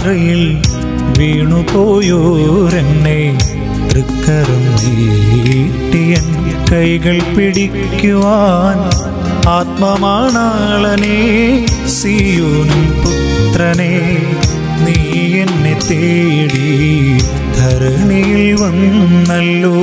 മരുയാത്രയിൽ വീണുപോയോരെന്നെ തൃക്കരം നീട്ടിയൻ കൈകൾ പിടിക്കുവാൻ ആത്മമാണാളനെ സിയോനും പുത്രനെ നീ എന്നെ തേടി ധരണിയിൽ വന്നല്ലോ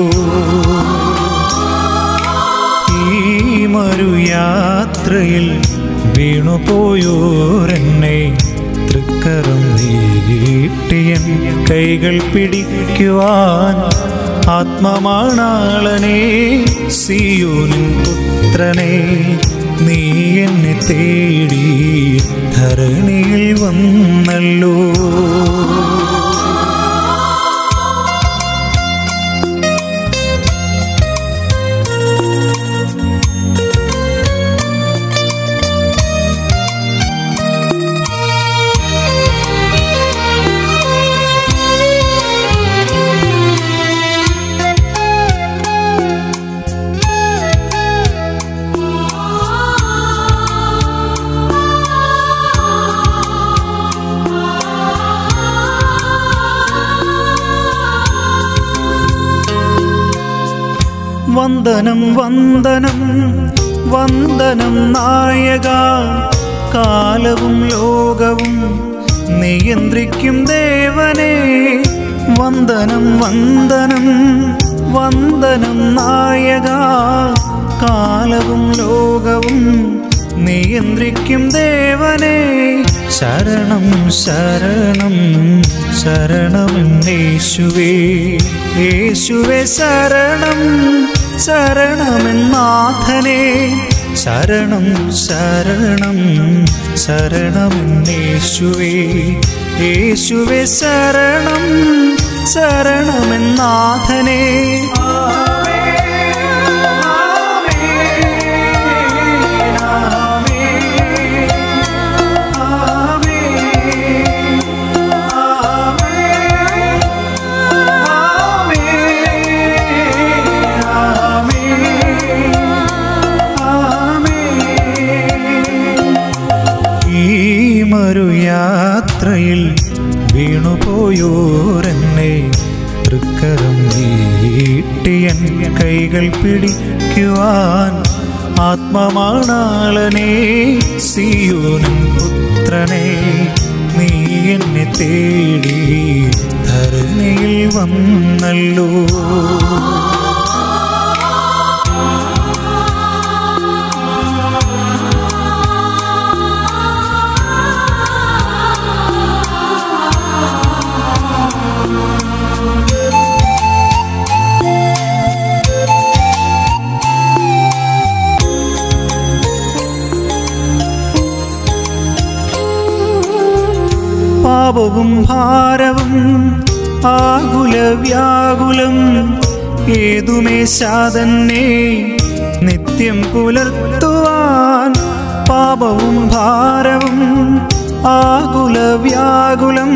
ഈ മരുയാത്രയിൽ വീണുപോയോരെന്നെ തൃക്കരം നീട്ടിയൻ കൈകൾ പിടിക്കുവാൻ ആത്മമാണാളനെ സിയോനിൻ പുത്രനെ നീ എന്നെ തേടി ധരണിയിൽ വന്നല്ലോ വന്ദനം വന്ദനം വന്ദനം നായക കാലവും ലോകവും നിയന്ത്രിക്കും ദേവനെ വന്ദനം വന്ദനം വന്ദനം നായക കാലവും ലോകവും നിയന്ത്രിക്കും ദേവനെ ശരണം ശരണം ശരണമെന്നേശുവേ യേശുവേ ശരണം ശരണമെന്നാഥനെ ശരണം ശരണം ശരണമെന്നേശുവേ യേശുവേ ശരണം ശരണമെന്നാഥനെ ഈ മരുയാത്രയിൽ വീണുപോയോരെന്നെ തൃക്കരം നീട്ടിയൻ കൈകൾ പിടിക്കുവാൻ ആത്മമാണാളനെ സിയോനും പുത്രനെ നീ എന്നെ തേടി ധരണിയിൽ വന്നല്ലോ പാപവും ഭാരവും ആകുല വ്യാകുലം ഏതുമേശാതന്നെ നിത്യം പുലർത്തുവാൻ പാപവും ഭാരവും ആകുല വ്യാകുലം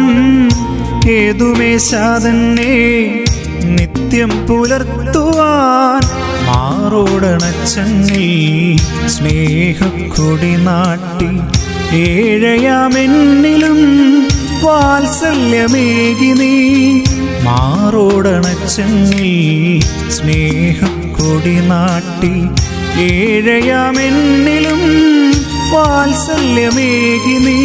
ഏതുമേശാതന്നെ നിത്യം പുലർത്തുവാൻ മാറോടണച്ചങ്ങിൽ സ്നേഹക്കൊടി നാട്ടി ഏഴയാമെന്നിലും വാത്സല്യമേകി നീ മാറോടണച്ചങ്ങിൽ സ്നേഹക്കൊടി നാട്ടി ഏഴയാമെന്നിലും വാത്സല്യമേകി നീ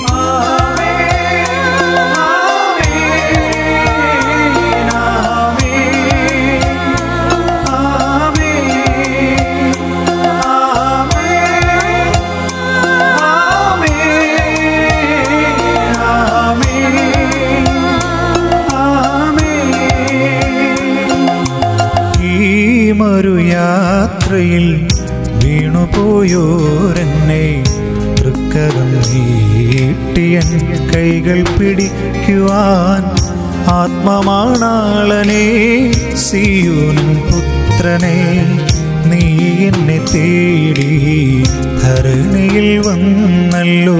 ഈ മരുയാത്രയിൽ വീണുപോയോരെന്നെ തൃക്കരം നീട്ടിയൻ കൈകൾ പിടിക്കുവാൻ ആത്മമാണാളനെ സിയോനും പുത്രനെ നീ എന്നെ തേടി ധരണിയിൽ വന്നല്ലോ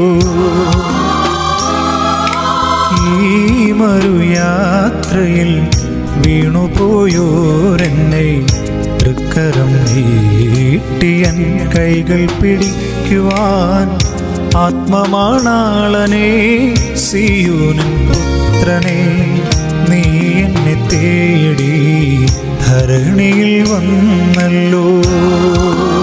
ഈ മരുയാത്രയിൽ വീണുപോയോരെന്നെ തൃക്കരം നീട്ടിയൻ കൈകൾ പിടിക്കുവാൻ ആത്മമാണാളനെ സിയൂനിൻ പുത്രനെ നീ എന്നെ തേടി ധരണിയിൽ വന്നല്ലോ